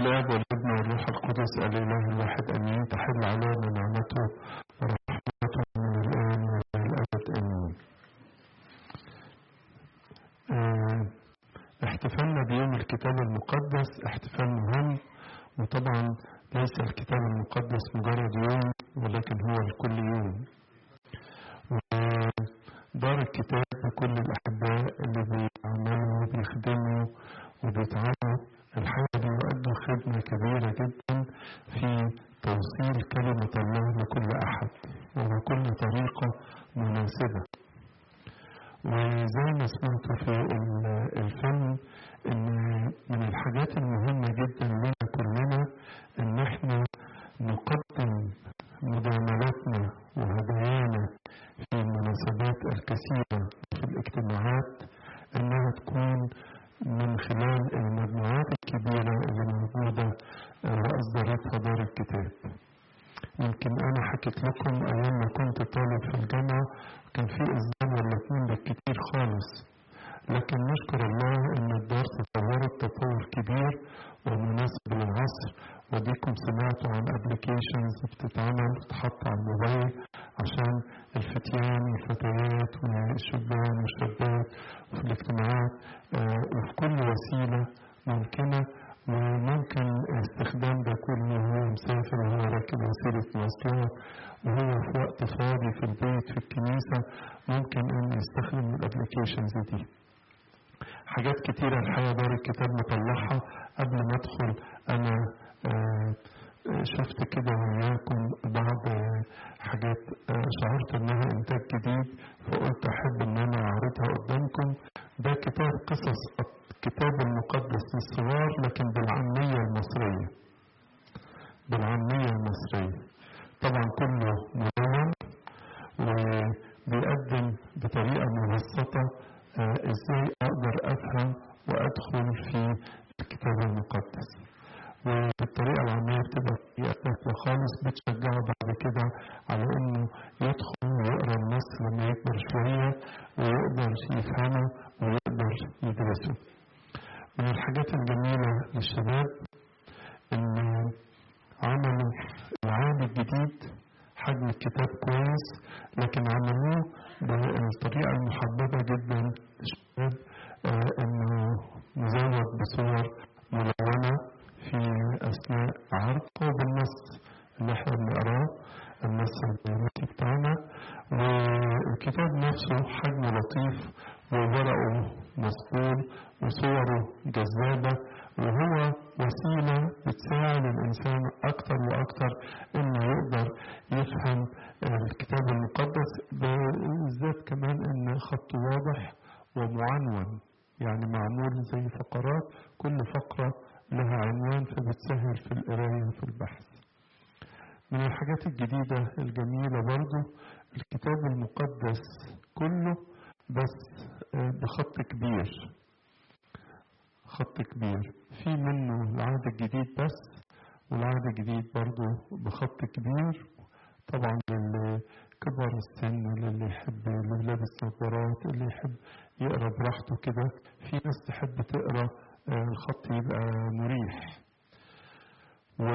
الاب والابن والروح القدس الاله الواحد امين تحل علينا نعمته ورحمته من الان والى الابد امين آه، احتفالنا بيوم الكتاب المقدس احتفال مهم وطبعا ليس الكتاب المقدس مجرد يوم ولكن هو لكل يوم ودار الكتاب لكل الأحباء اللي بيعملوا وبيخدموا وبيتعبوا الحقيقة بيؤدوا خدمة كبيرة جدا في توصيل كلمة الله لكل أحد وبكل طريقة مناسبة وزي ما سمعتوا في الفيلم ان من الحاجات المهمة جدا لنا كلنا ان احنا نقدم مجاملاتنا وهدايانا في المناسبات الكثيرة في الاجتماعات انها تكون من خلال المجموعات الكبيرة اللي موجودة وأصدرتها دار الكتاب يمكن أنا حكيت لكم أيام ما كنت طالب في الجامعة كان في إصدار ولا اتنين بالكتير خالص لكن نشكر الله إن الدار تطورت تطور كبير ومناسب للعصر وديكم سمعتوا عن ابلكيشنز بتتعمل وتتحط على الموبايل عشان الفتيان والفتيات والشبان والشابات وفي الاجتماعات آه وفي كل وسيلة ممكنة وممكن استخدام ده كله وهو مسافر وهو راكب وسيلة مواصلات وهو في وقت فاضي في البيت في الكنيسة ممكن انه يستخدم الابلكيشنز دي حاجات كتيرة الحقيقة دار الكتاب مطلعها قبل ما ادخل انا آه شفت كده وياكم بعض حاجات آه شعرت انها انتاج جديد فقلت احب ان انا اعرضها قدامكم ده كتاب قصص الكتاب المقدس للصغار لكن بالعامية المصرية بالعامية المصرية طبعا كله ملون وبيقدم بطريقة مبسطة آه ازاي اقدر افهم وادخل في الكتاب المقدس وبالطريقة العامية بتبقى طريقة سهلة خالص بتشجعه بعد كده على انه يدخل ويقرا النص لما يكبر شوية ويقدر يفهمه ويقدر يدرسه. من الحاجات الجميلة للشباب ان عملوا العام الجديد حجم الكتاب كويس لكن عملوه بالطريقة المحببة جدا للشباب آه انه مزود بصور ملونة في أثناء عرضه بالنص اللي احنا بنقراه النص البياناتي بتاعنا والكتاب نفسه حجمه لطيف وورقه مسطول وصوره جذابة وهو وسيلة بتساعد الإنسان أكتر وأكتر إنه يقدر يفهم الكتاب المقدس بالذات كمان إن خطه واضح ومعنون يعني معمول زي فقرات كل فقرة لها عنوان فبتسهل في القراية وفي البحث من الحاجات الجديدة الجميلة برضو الكتاب المقدس كله بس بخط كبير خط كبير في منه العهد الجديد بس والعهد الجديد برضو بخط كبير طبعا للي كبر السن وللي يحب اللي لابس نظارات اللي يحب يقرا براحته كده في ناس تحب تقرا الخط يبقى مريح و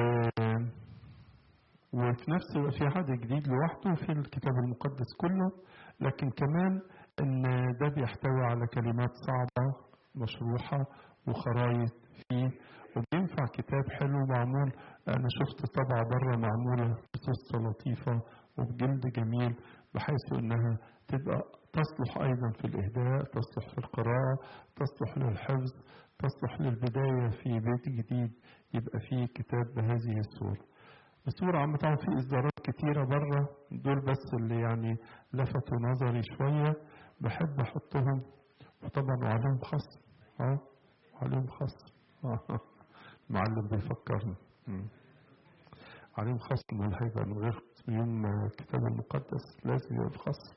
وفي نفس الوقت في عهد جديد لوحده في الكتاب المقدس كله لكن كمان ان ده بيحتوي على كلمات صعبة مشروحة وخرايط فيه وبينفع كتاب حلو معمول انا شفت طبعة بره معمولة بقصة لطيفة وبجلد جميل بحيث انها تبقى تصلح ايضا في الاهداء تصلح في القراءة تصلح للحفظ تصلح للبداية في بيت جديد يبقى فيه كتاب بهذه الصورة الصورة عم طبعا في إصدارات كتيرة بره دول بس اللي يعني لفتوا نظري شوية بحب أحطهم وطبعا وعليهم خصم اه وعليهم خصم اه المعلم بيفكرني عليهم خصم والهيبة من غير خصم يوم الكتاب المقدس لازم يبقى خصم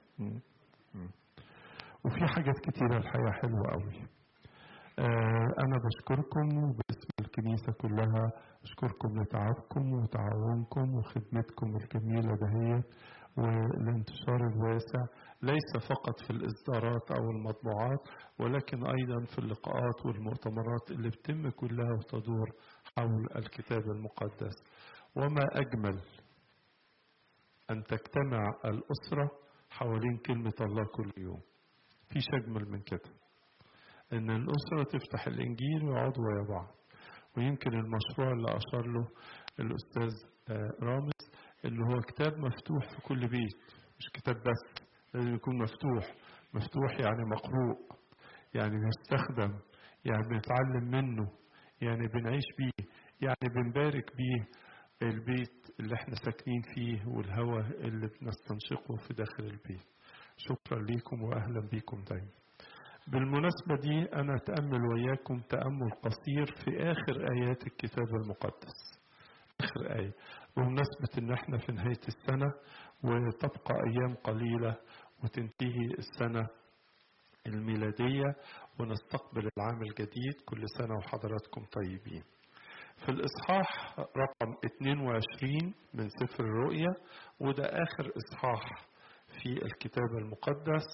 وفي حاجات كتيرة الحقيقة حلوة قوي آه أنا بشكركم وباسم الكنيسة كلها أشكركم لتعبكم وتعاونكم وخدمتكم الجميلة دهيت والانتشار الواسع ليس فقط في الإصدارات أو المطبوعات ولكن أيضا في اللقاءات والمؤتمرات اللي بتتم كلها وتدور حول الكتاب المقدس وما أجمل أن تجتمع الأسرة حوالين كلمة الله كل يوم فيش أجمل من كده إن الأسرة تفتح الإنجيل ويقعدوا ويا بعض ويمكن المشروع اللي أشار له الأستاذ رامز اللي هو كتاب مفتوح في كل بيت مش كتاب بس لازم يكون مفتوح مفتوح يعني مقروء يعني بيستخدم يعني بنتعلم منه يعني بنعيش بيه يعني بنبارك بيه البيت اللي احنا ساكنين فيه والهواء اللي بنستنشقه في داخل البيت شكرا ليكم واهلا بيكم دايما بالمناسبة دي أنا أتأمل وياكم تأمل قصير في آخر آيات الكتاب المقدس آخر آية بمناسبة إن إحنا في نهاية السنة وتبقى أيام قليلة وتنتهي السنة الميلادية ونستقبل العام الجديد كل سنة وحضراتكم طيبين في الإصحاح رقم 22 من سفر الرؤيا وده آخر إصحاح في الكتاب المقدس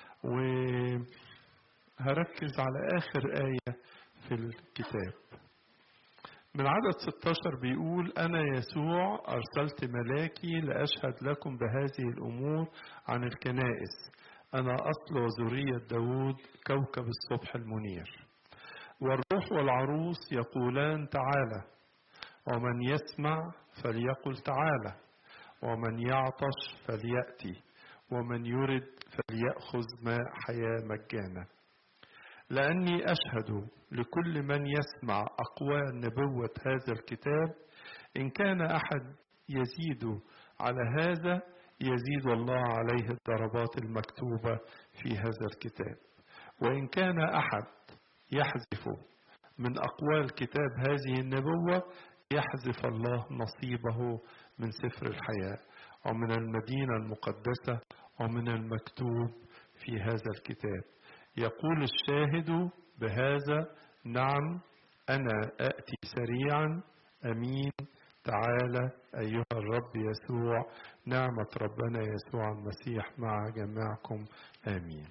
وهركز على آخر آية في الكتاب من عدد 16 بيقول أنا يسوع أرسلت ملاكي لأشهد لكم بهذه الأمور عن الكنائس أنا أصل وذرية داود كوكب الصبح المنير والروح والعروس يقولان تعالى ومن يسمع فليقل تعالى ومن يعطش فليأتي ومن يرد فليأخذ ماء حياة مجانا لأني أشهد لكل من يسمع أقوال نبوة هذا الكتاب إن كان أحد يزيد على هذا يزيد الله عليه الضربات المكتوبة في هذا الكتاب وإن كان أحد يحذف من أقوال كتاب هذه النبوة يحذف الله نصيبه من سفر الحياة ومن المدينة المقدسة ومن المكتوب في هذا الكتاب يقول الشاهد بهذا نعم أنا آتي سريعا أمين تعالى أيها الرب يسوع نعمة ربنا يسوع المسيح مع جميعكم آمين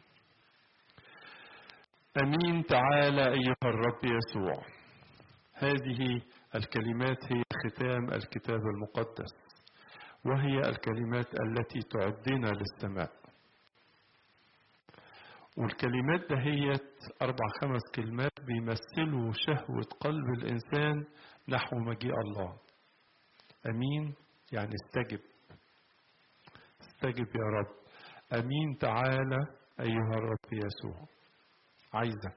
أمين تعالى أيها الرب يسوع هذه الكلمات هي ختام الكتاب المقدس وهي الكلمات التي تعدنا للسماء والكلمات دهيت أربع خمس كلمات بيمثلوا شهوة قلب الإنسان نحو مجيء الله أمين يعني استجب استجب يا رب أمين تعالى أيها الرب يسوع عايزك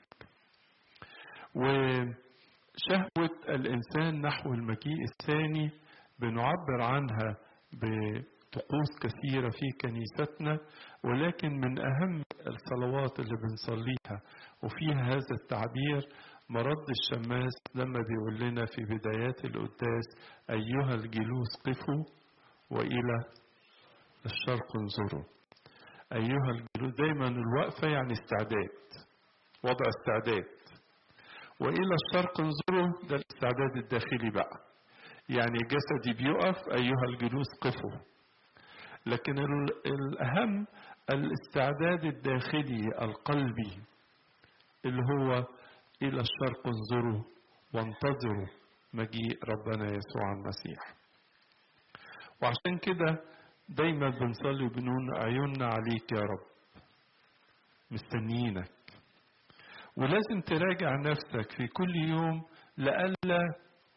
وشهوة الإنسان نحو المجيء الثاني بنعبر عنها بطقوس كثيرة في كنيستنا ولكن من أهم الصلوات اللي بنصليها وفيها هذا التعبير مرد الشماس لما بيقول لنا في بدايات القداس أيها الجلوس قفوا وإلى الشرق انظروا أيها الجلوس دايما الوقفة يعني استعداد وضع استعداد وإلى الشرق انظروا ده الاستعداد الداخلي بقى يعني جسدي بيقف أيها الجلوس قفوا لكن الأهم الاستعداد الداخلي القلبي اللي هو إلى الشرق انظروا وانتظروا مجيء ربنا يسوع المسيح وعشان كده دايما بنصلي وبنقول عيوننا عليك يا رب مستنيينك ولازم تراجع نفسك في كل يوم لئلا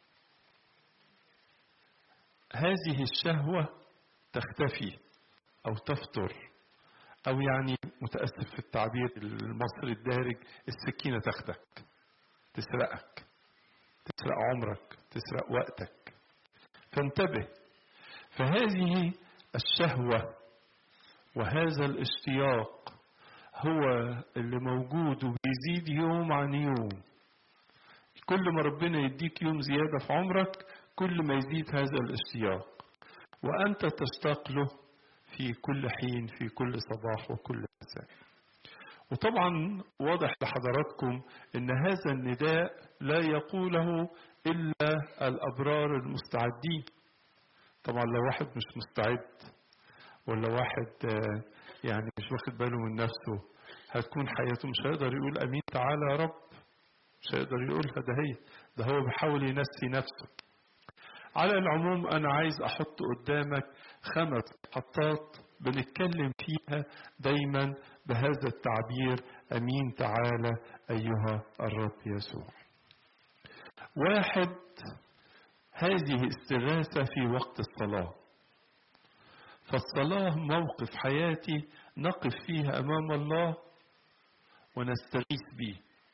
هذه الشهوة تختفي أو تفطر أو يعني متأسف في التعبير المصري الدارج السكينة تاخدك تسرقك تسرق عمرك تسرق وقتك فانتبه فهذه الشهوة وهذا الاشتياق هو اللي موجود وبيزيد يوم عن يوم كل ما ربنا يديك يوم زيادة في عمرك كل ما يزيد هذا الاشتياق وأنت تشتاق له في كل حين في كل صباح وكل مساء وطبعا واضح لحضراتكم ان هذا النداء لا يقوله الا الابرار المستعدين طبعا لو واحد مش مستعد ولا واحد يعني مش واخد باله من نفسه هتكون حياته مش هيقدر يقول امين تعالى يا رب مش هيقدر يقولها ده هي ده هو بيحاول ينسي نفسه على العموم أنا عايز أحط قدامك خمس محطات بنتكلم فيها دايما بهذا التعبير أمين تعالى أيها الرب يسوع واحد هذه استغاثة في وقت الصلاة فالصلاة موقف حياتي نقف فيها أمام الله ونستغيث به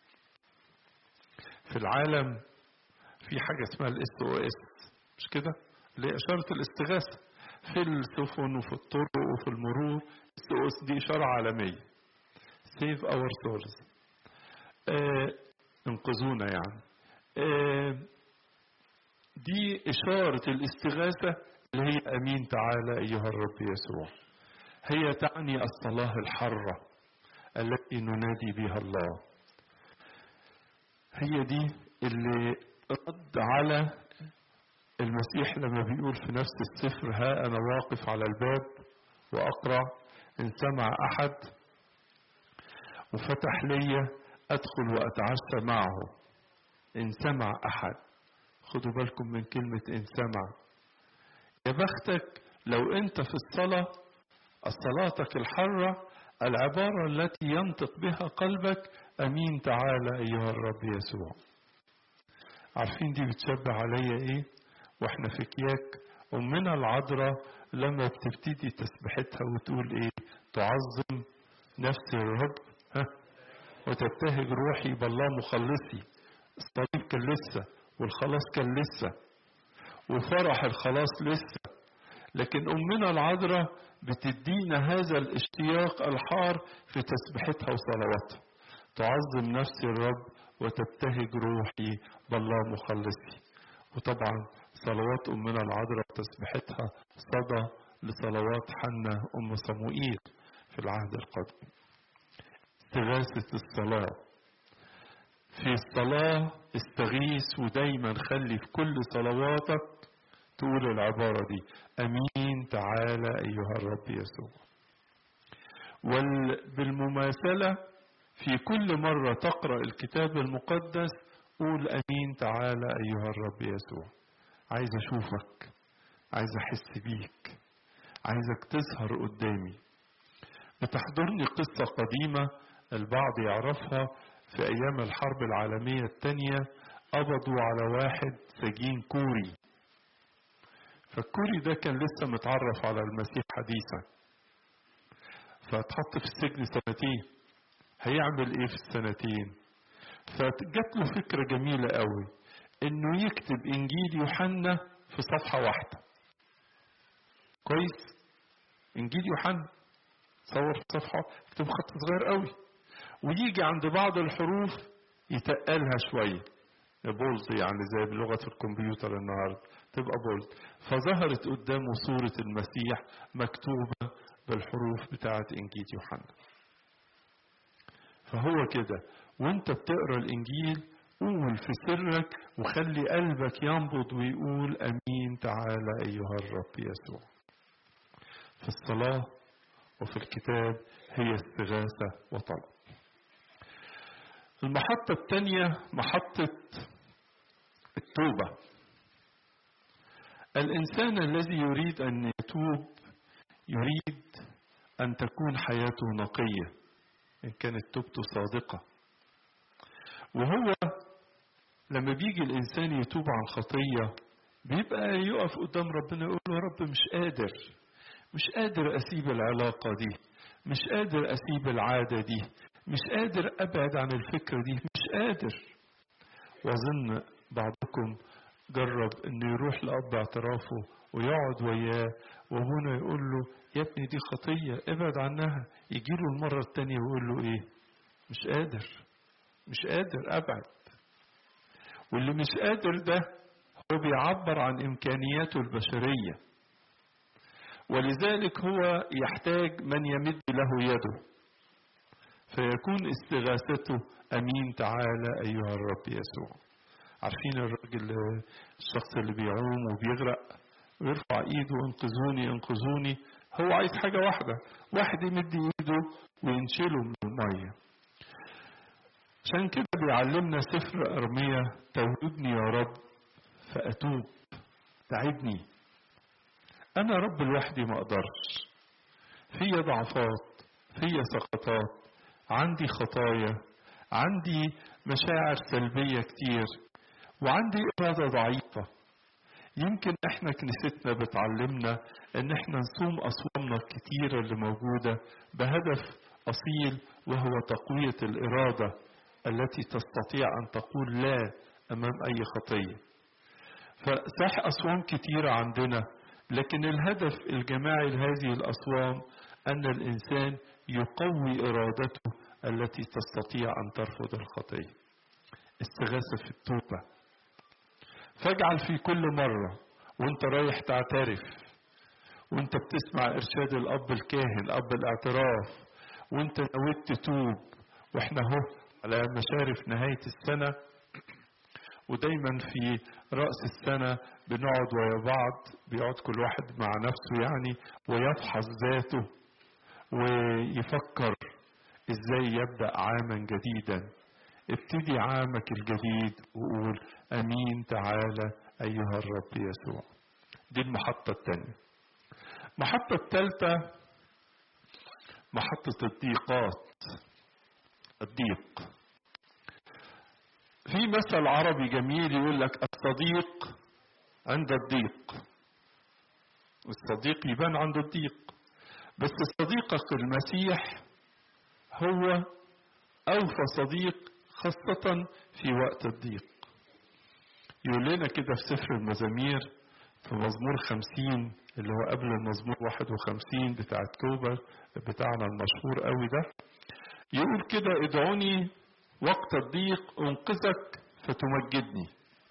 في العالم في حاجة اسمها الاس او اس مش كده اللي هي إشارة الاستغاثة في السفن وفي الطرق وفي المرور اس او اس دي إشارة عالمية سيف اور سولز انقذونا يعني آه دي إشارة الاستغاثة اللي هي أمين تعالى أيها الرب يسوع هي تعني الصلاة الحرة التي ننادي بها الله هي دي اللي رد على المسيح لما بيقول في نفس السفر ها أنا واقف على الباب وأقرع إن سمع أحد وفتح لي أدخل وأتعشى معه إن سمع أحد خدوا بالكم من كلمة إن سمع يا بختك لو أنت في الصلاة صلاتك الحرة العبارة التي ينطق بها قلبك أمين تعالى أيها الرب يسوع عارفين دي بتشبه عليا إيه وإحنا في كياك أمنا العذراء لما بتبتدي تسبحتها وتقول إيه تعظم نفس الرب ها وتبتهج روحي بالله مخلصي الصليب كان لسه والخلاص كان لسه وفرح الخلاص لسه لكن أمنا العذراء بتدينا هذا الاشتياق الحار في تسبيحتها وصلواتها تعظم نفسي الرب وتبتهج روحي بالله مخلصي وطبعا صلوات أمنا العذراء وتسبيحتها صدى لصلوات حنة أم صموئيل في العهد القديم استغاثة الصلاة في الصلاة استغيث ودايما خلي في كل صلواتك تقول العبارة دي أمين تعالى أيها الرب يسوع وبالمماثلة في كل مرة تقرأ الكتاب المقدس قول أمين تعالى أيها الرب يسوع عايز أشوفك عايز أحس بيك عايزك تظهر قدامي بتحضرني قصة قديمة البعض يعرفها في أيام الحرب العالمية الثانية قبضوا على واحد سجين كوري فالكوري ده كان لسه متعرف على المسيح حديثا فاتحط في السجن سنتين هيعمل ايه في السنتين فجات له فكرة جميلة قوي انه يكتب انجيل يوحنا في صفحة واحدة كويس انجيل يوحنا صور في صفحة يكتب خط صغير قوي ويجي عند بعض الحروف يتقلها شوية بولد يعني زي بلغة الكمبيوتر النهاردة تبقى بولد فظهرت قدامه صورة المسيح مكتوبة بالحروف بتاعة إنجيل يوحنا فهو كده وانت بتقرا الإنجيل قول في سرك وخلي قلبك ينبض ويقول أمين تعالى أيها الرب يسوع في الصلاة وفي الكتاب هي استغاثة وطلب المحطة الثانية محطة التوبة الإنسان الذي يريد أن يتوب يريد أن تكون حياته نقية إن كانت توبته صادقة وهو لما بيجي الإنسان يتوب عن خطية بيبقى يقف قدام ربنا يقول له يا رب مش قادر مش قادر أسيب العلاقة دي مش قادر أسيب العادة دي مش قادر أبعد عن الفكرة دي مش قادر وأظن بعضكم جرب إنه يروح لأب اعترافه ويقعد وياه وهنا يقول له يا ابني دي خطية ابعد عنها يجي له المرة التانية ويقول له إيه مش قادر مش قادر أبعد واللي مش قادر ده هو بيعبر عن إمكانياته البشرية ولذلك هو يحتاج من يمد له يده فيكون استغاثته أمين تعالى أيها الرب يسوع عارفين الراجل الشخص اللي بيعوم وبيغرق ويرفع ايده انقذوني انقذوني هو عايز حاجة واحدة واحد يمد ايده وينشله من المية عشان كده بيعلمنا سفر أرمية توبني يا رب فأتوب تعبني أنا رب لوحدي ما أقدرش في ضعفات في سقطات عندي خطايا عندي مشاعر سلبية كتير وعندي إرادة ضعيفة يمكن احنا كنيستنا بتعلمنا ان احنا نصوم اصوامنا الكتيرة اللي موجودة بهدف اصيل وهو تقوية الارادة التي تستطيع ان تقول لا امام اي خطية فصح اصوام كتيرة عندنا لكن الهدف الجماعي لهذه الاصوام ان الانسان يقوي ارادته التي تستطيع ان ترفض الخطية استغاثة في التوبة فاجعل في كل مرة وانت رايح تعترف وانت بتسمع ارشاد الاب الكاهن اب الاعتراف وانت نويت تتوب واحنا اهو على مشارف نهاية السنة ودايما في رأس السنة بنقعد ويا بعض بيقعد كل واحد مع نفسه يعني ويفحص ذاته ويفكر ازاي يبدأ عاما جديدا ابتدي عامك الجديد وقول امين تعالى ايها الرب يسوع دي المحطة الثانية المحطة الثالثة محطة الضيقات الضيق في مثل عربي جميل يقول لك الصديق عند الضيق الصديق يبان عند الضيق بس صديقك المسيح هو أوفى صديق خاصة في وقت الضيق يقول لنا كده في سفر المزامير في مزمور خمسين اللي هو قبل المزمور واحد وخمسين بتاع التوبة بتاعنا المشهور قوي ده يقول كده ادعوني وقت الضيق انقذك فتمجدني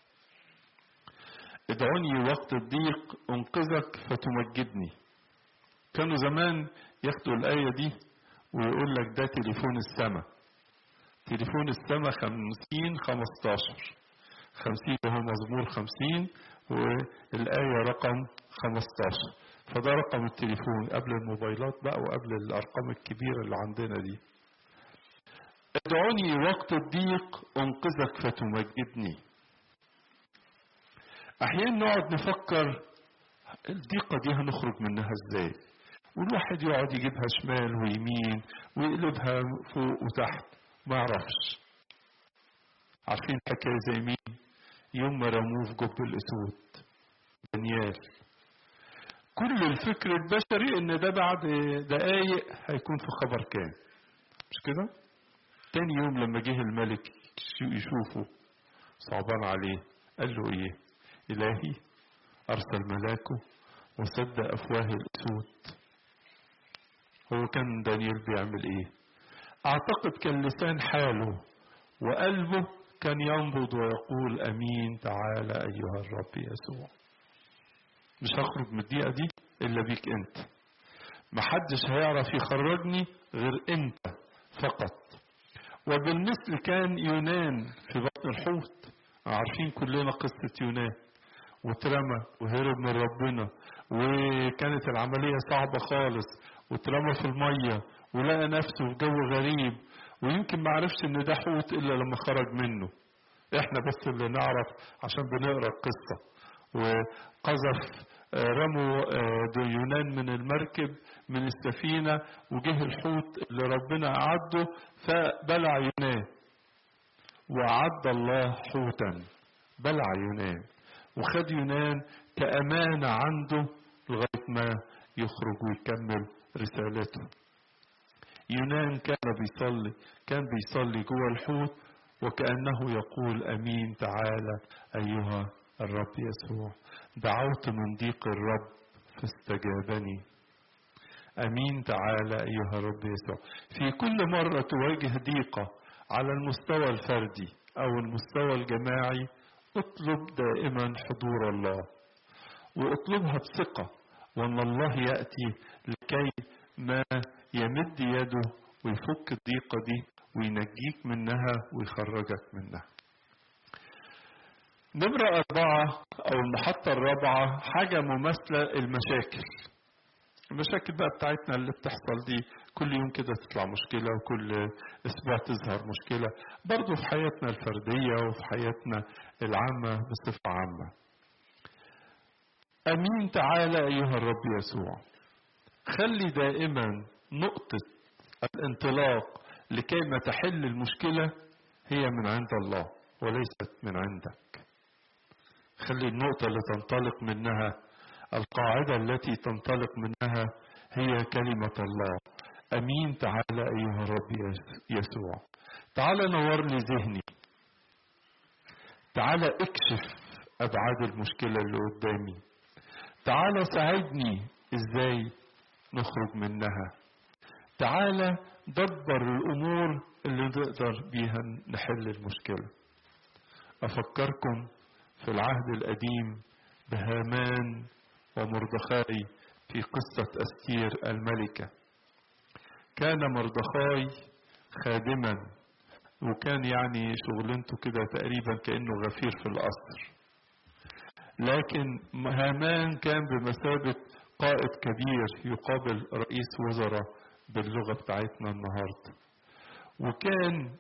ادعوني وقت الضيق انقذك فتمجدني كانوا زمان ياخدوا الآية دي ويقول لك ده تليفون السماء تليفون السماء خمسين خمستاشر خمسين هو مزمور خمسين والآية رقم خمستاشر فده رقم التليفون قبل الموبايلات بقى وقبل الأرقام الكبيرة اللي عندنا دي ادعوني وقت الضيق انقذك فتمجدني احيانا نقعد نفكر الضيقة دي هنخرج منها ازاي والواحد يقعد يجيبها شمال ويمين ويقلبها فوق وتحت ما يعرفش عارفين حكاية زي مين يوم ما رموه في جب الاسود دانيال كل الفكر البشري ان ده بعد دقايق هيكون في خبر كام مش كده تاني يوم لما جه الملك يشوفه صعبان عليه قال له ايه الهي ارسل ملاكه وسد افواه الاسود هو كان دانيال بيعمل ايه اعتقد كان لسان حاله وقلبه كان ينبض ويقول امين تعالى ايها الرب يسوع مش هخرج من الدقيقه دي الا بيك انت محدش هيعرف يخرجني غير انت فقط وبالمثل كان يونان في بطن الحوت عارفين كلنا قصة يونان واترمى وهرب من ربنا وكانت العملية صعبة خالص واترمى في المية ولقى نفسه في جو غريب ويمكن ما عرفش ان ده حوت الا لما خرج منه احنا بس اللي نعرف عشان بنقرا القصة وقذف رموا يونان من المركب من السفينة وجه الحوت اللي ربنا أعده فبلع يونان وأعد الله حوتا بلع يونان وخد يونان كأمانة عنده لغاية ما يخرج ويكمل رسالته يونان كان بيصلي كان بيصلي جوه الحوت وكأنه يقول أمين تعالى أيها الرب يسوع دعوت من ضيق الرب فاستجابني امين تعالى ايها الرب يسوع في كل مره تواجه ضيقه على المستوى الفردي او المستوى الجماعي اطلب دائما حضور الله واطلبها بثقه وان الله ياتي لكي ما يمد يده ويفك الضيقه دي وينجيك منها ويخرجك منها نمرة أربعة أو المحطة الرابعة حاجة مماثلة المشاكل المشاكل بقى بتاعتنا اللي بتحصل دي كل يوم كده تطلع مشكلة وكل أسبوع تظهر مشكلة برضو في حياتنا الفردية وفي حياتنا العامة بصفة عامة أمين تعالى أيها الرب يسوع خلي دائما نقطة الانطلاق لكي ما تحل المشكلة هي من عند الله وليست من عندك خلي النقطة اللي تنطلق منها القاعدة التي تنطلق منها هي كلمة الله أمين تعالى أيها الرب يسوع تعالى نور لي ذهني تعالى اكشف أبعاد المشكلة اللي قدامي تعالى ساعدني ازاي نخرج منها تعالى دبر الامور اللي نقدر بيها نحل المشكله افكركم في العهد القديم بهامان ومردخاي في قصه استير الملكه كان مردخاي خادما وكان يعني شغلانته كده تقريبا كانه غفير في القصر لكن هامان كان بمثابة قائد كبير يقابل رئيس وزراء باللغة بتاعتنا النهاردة وكان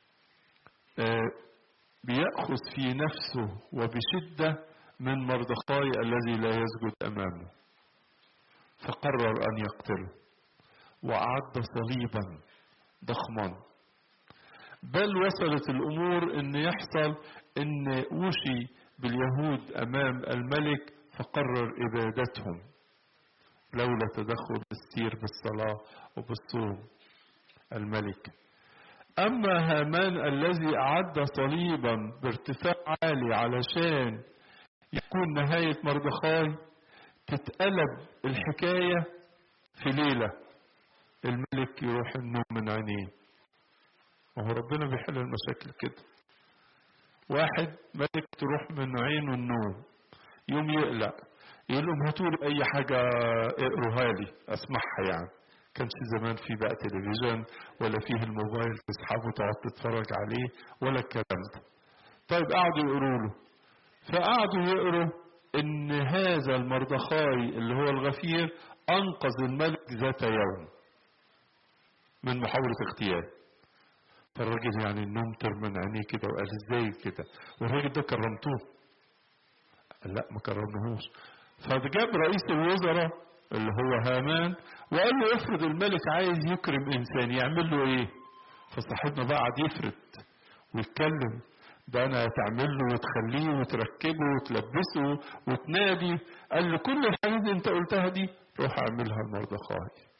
بيأخذ في نفسه وبشدة من مردخاي الذي لا يسجد أمامه فقرر أن يقتله وأعد صليبا ضخما بل وصلت الأمور أن يحصل أن وشي باليهود امام الملك فقرر ابادتهم لولا تدخل السير بالصلاه وبالصوم الملك اما هامان الذي اعد صليبا بارتفاع عالي علشان يكون نهايه مردخاي تتقلب الحكايه في ليله الملك يروح النوم من عينيه وهو ربنا بيحل المشاكل كده واحد ملك تروح من عينه النوم يوم يقلق يقول لهم هاتوا لي اي حاجه اقروها لي اسمعها يعني كانش زمان في بقى تلفزيون ولا فيه الموبايل تسحبه تقعد تتفرج عليه ولا الكلام ده طيب قعدوا يقروا له فقعدوا يقروا ان هذا المردخاي اللي هو الغفير انقذ الملك ذات يوم من محاولة اغتيال فالراجل يعني النوم طر من عينيه كده وقال ازاي كده والراجل ده كرمتوه قال لا ما كرمناهوش فجاب رئيس الوزراء اللي هو هامان وقال له افرض الملك عايز يكرم انسان يعمل له ايه فصاحبنا بقى قعد يفرد ويتكلم ده انا هتعمل له وتخليه وتركبه وتلبسه وتنادي قال له كل الحاجات اللي انت قلتها دي روح اعملها لمردخاي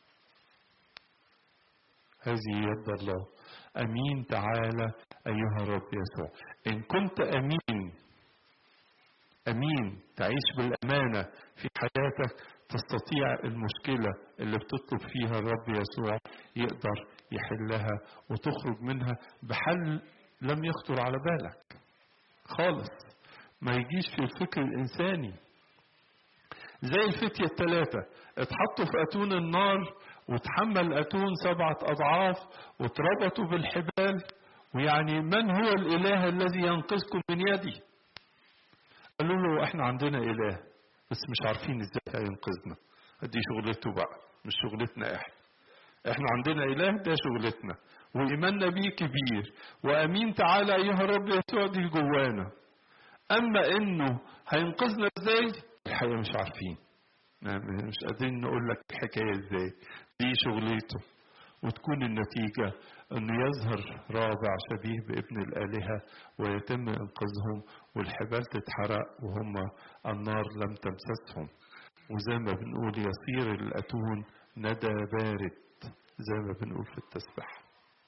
هذه يد الله امين تعالى ايها الرب يسوع ان كنت امين امين تعيش بالامانه في حياتك تستطيع المشكله اللي بتطلب فيها الرب يسوع يقدر يحلها وتخرج منها بحل لم يخطر على بالك خالص ما يجيش في الفكر الانساني زي الفتية الثلاثة اتحطوا في أتون النار وتحمل أتون سبعة أضعاف واتربطوا بالحبال ويعني من هو الإله الذي ينقذكم من يدي قالوا له احنا عندنا إله بس مش عارفين ازاي هينقذنا دي شغلته بقى مش شغلتنا احنا احنا عندنا إله ده شغلتنا وإيماننا بيه كبير وأمين تعالى أيها الرب يسوع دي جوانا أما إنه هينقذنا ازاي الحقيقة مش عارفين مش قادرين نقول لك الحكاية ازاي دي شغلته وتكون النتيجة انه يظهر رابع شبيه بابن الآلهة ويتم انقاذهم والحبال تتحرق وهم النار لم تمسسهم وزي ما بنقول يصير الأتون ندى بارد زي ما بنقول في التسبيح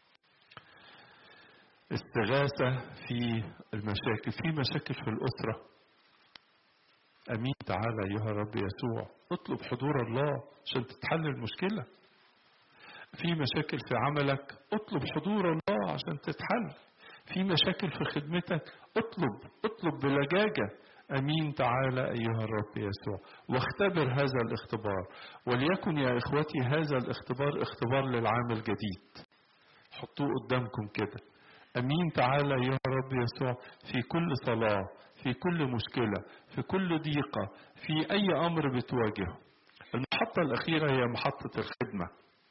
استغاثة في المشاكل في مشاكل في الأسرة أمين تعالى أيها الرب يسوع اطلب حضور الله عشان تتحل المشكلة في مشاكل في عملك اطلب حضور الله عشان تتحل في مشاكل في خدمتك اطلب اطلب بلجاجة أمين تعالى أيها الرب يسوع واختبر هذا الاختبار وليكن يا إخوتي هذا الاختبار اختبار للعام الجديد حطوه قدامكم كده أمين تعالى أيها الرب يسوع في كل صلاة في كل مشكلة في كل ضيقة في أي أمر بتواجهه المحطة المحطة الأخيرة هي محطة الخدمة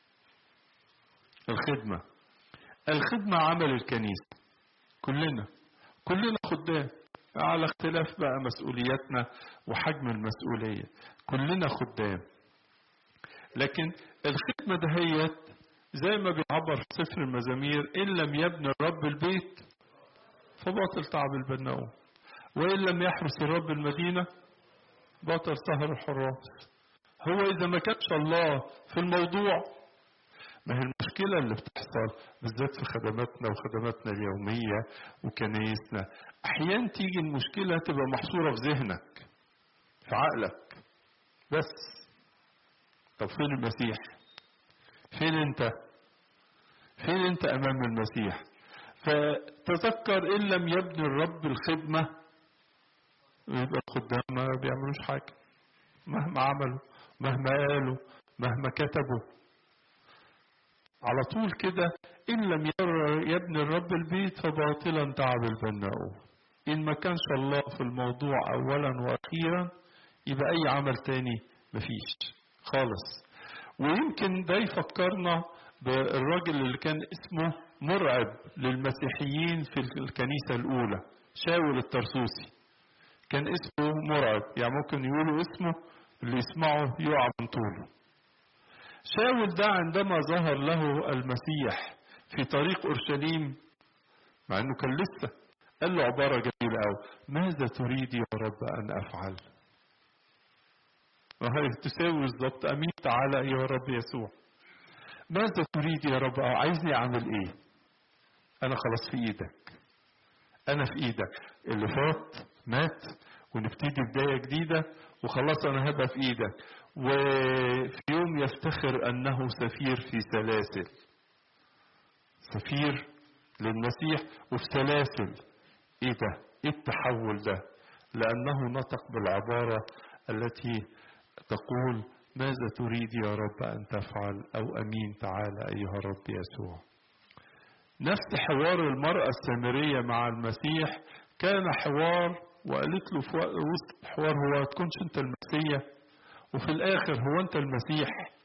الخدمة الخدمة عمل الكنيسة كلنا كلنا خدام على اختلاف بقى مسؤولياتنا وحجم المسؤولية كلنا خدام لكن الخدمة دهيت زي ما بيعبر في سفر المزامير إن لم يبني الرب البيت فباطل تعب البناؤون وإن لم يحرس الرب المدينة باطل سهر الحراس هو إذا ما كانش الله في الموضوع ما هي المشكلة اللي بتحصل بالذات في خدماتنا وخدماتنا اليومية وكنايسنا أحيانا تيجي المشكلة تبقى محصورة في ذهنك في عقلك بس طب فين المسيح فين انت فين انت امام المسيح فتذكر ان لم يبني الرب الخدمة يبقى الخدام ما بيعملوش حاجة مهما عملوا مهما قالوا مهما كتبوا على طول كده إن لم يبني الرب البيت فباطلا تعب البناؤون إن ما كانش الله في الموضوع أولا وأخيرا يبقى أي عمل تاني مفيش خالص ويمكن ده يفكرنا بالراجل اللي كان اسمه مرعب للمسيحيين في الكنيسة الأولى شاول الترسوسي كان اسمه مرعب يعني ممكن يقولوا اسمه اللي يسمعه يقع من طوله شاول ده عندما ظهر له المسيح في طريق أورشليم مع أنه كان لسه قال له عبارة جميلة أوي ماذا تريد يا رب أن أفعل وهي تساوي بالظبط أمين تعالى يا رب يسوع ماذا تريد يا رب أو عايزني أعمل إيه أنا خلاص في إيدك أنا في إيدك اللي فات مات ونبتدي بداية جديدة وخلاص أنا هبقى في إيدك وفي يوم يفتخر أنه سفير في سلاسل سفير للمسيح وفي سلاسل إيه ده إيه التحول ده لأنه نطق بالعبارة التي تقول ماذا تريد يا رب أن تفعل أو أمين تعالى أيها الرب يسوع نفس حوار المرأة السامرية مع المسيح كان حوار وقالت له في وسط الحوار هو تكونش انت المسيح وفي الاخر هو انت المسيح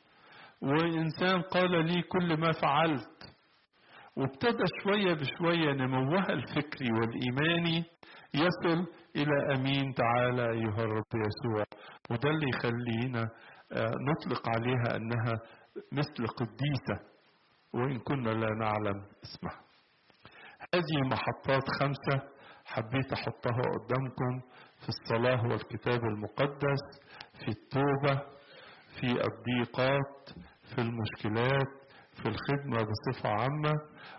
وانسان قال لي كل ما فعلت وابتدى شوية بشوية نموها الفكري والإيماني يصل إلى أمين تعالى أيها الرب يسوع وده اللي يخلينا نطلق عليها أنها مثل قديسة وإن كنا لا نعلم اسمها هذه محطات خمسة حبيت أحطها قدامكم في الصلاة والكتاب المقدس في التوبة في الضيقات في المشكلات في الخدمة بصفة عامة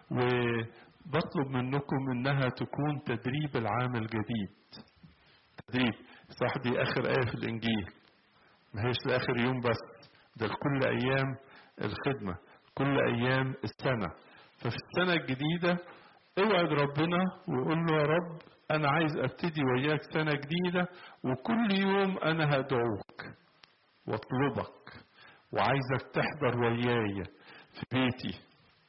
وبطلب منكم إنها تكون تدريب العام الجديد تدريب صح دي آخر آية في الإنجيل ما هيش لآخر يوم بس ده لكل أيام الخدمة كل أيام السنة ففي السنة الجديدة اوعد ربنا وقول له يا رب أنا عايز أبتدي وياك سنة جديدة وكل يوم أنا هدعوك واطلبك وعايزك تحضر وياي في بيتي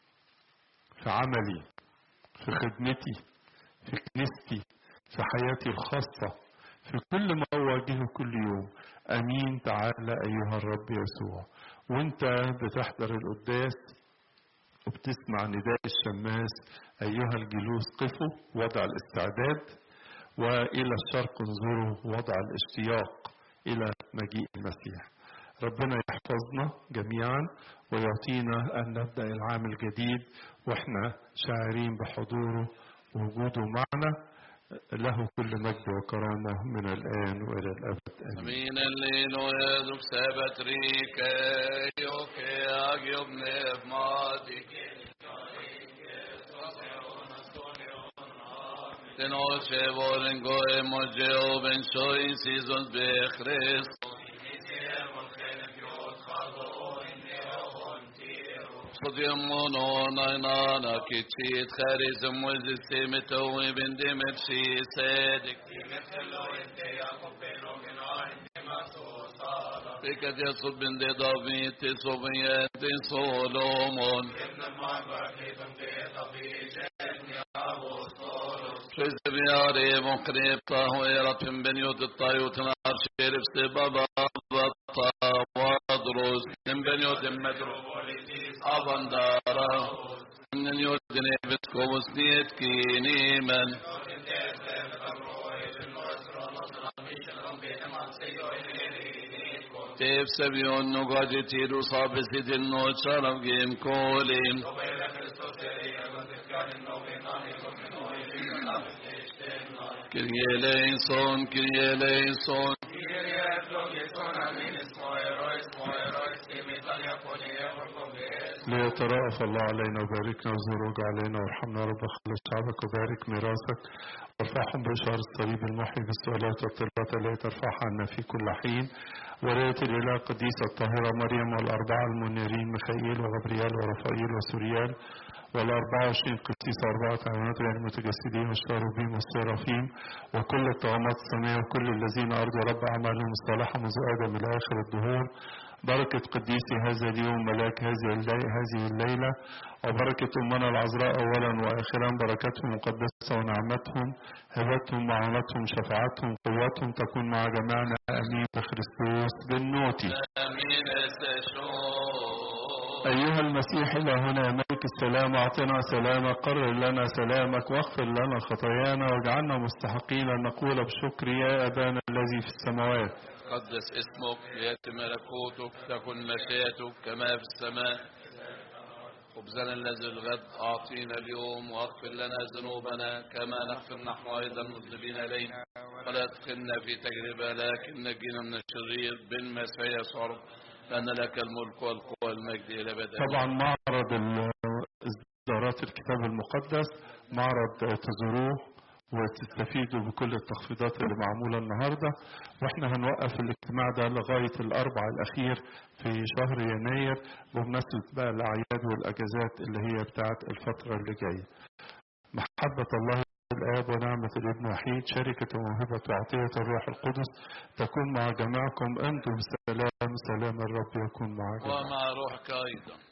في عملي في خدمتي في كنيستي في حياتي الخاصة في كل ما أواجهه كل يوم أمين تعالى أيها الرب يسوع وانت بتحضر القداس وبتسمع نداء الشماس أيها الجلوس قفوا وضع الاستعداد وإلى الشرق انظروا وضع الاشتياق إلى مجيء المسيح ربنا يحفظنا جميعا ويعطينا أن نبدأ العام الجديد وإحنا شاعرين بحضوره ووجوده معنا له كل مجد وكرامة من الآن وإلى الأبد آمين Min lino Jezus sebet rike, joke agiom nevmati. Den oce voren goe mogeo ben shoin seasons be Christ. صديمون نينانا كتشيت خارزم وزسيمة وابن دمرشي سادك Vilket Jesus bin de David till Sovjet till Solomon. Prese vi har evon krepta och era pimben gjort ett tajot när sheriff se baba vata wad Petrus, Nembenio de Metropolitis Avandara, Nenio de Episcopus Niet Kinimen, Tev sevi un nugadi tiru sabisi din no charam gem kolim. Kyrie eleison, Kyrie eleison, ليترأف الله علينا وباركنا وزوروج علينا وارحمنا رب خلص شعبك وبارك ميراثك وارفعهم بإشارة الصليب المحيي بالسؤالات والطلبات التي ترفعها عنا في كل حين ولاية الإله القديسة الطاهرة مريم والأربعة المنيرين ميخائيل وغبريال ورفائيل وسوريال والأربعة وعشرين قسيس أربعة عينات غير المتجسدين والشاروبيم والسرافيم وكل الطغمات السماء وكل الذين أرضوا رب أعمالهم الصالحة منذ آدم إلى آخر الدهور بركة قديسي هذا اليوم ملاك هذه الليلة, هذه الليلة وبركة أمنا العذراء أولا وآخرا بركتهم مقدسة ونعمتهم هبتهم معونتهم شفاعتهم قوتهم تكون مع جميعنا آمين بخريستوس بالنوتي Amin esteshon. أيها المسيح إلى هنا يا ملك السلام أعطنا سلامك قرر لنا سلامك واغفر لنا خطايانا واجعلنا مستحقين أن نقول بشكر يا أبانا الذي في السماوات قدس اسمك ليأتي ملكوتك تكن مشيئتك كما في السماء خبزنا الذي الغد أعطينا اليوم واغفر لنا ذنوبنا كما نغفر نحن أيضا المذنبين إلينا ولا تدخلنا في تجربة لكن نجينا من الشرير بالمسيح يسوع رب. لأن لك الملك والقوة والمجد إلى أبد طبعا معرض ال- إصدارات الكتاب المقدس معرض تزوروه وتستفيدوا بكل التخفيضات اللي معمولة النهاردة واحنا هنوقف الاجتماع ده لغاية الأربع الأخير في شهر يناير بمناسبة بقى الأعياد والأجازات اللي هي بتاعت الفترة اللي جاية محبة الله الآب ونعمة الابن وحيد شركة وموهبة وعطية الروح القدس تكون مع جميعكم أنتم سلام سلام الرب يكون مع جميعكم ومع روحك أيضا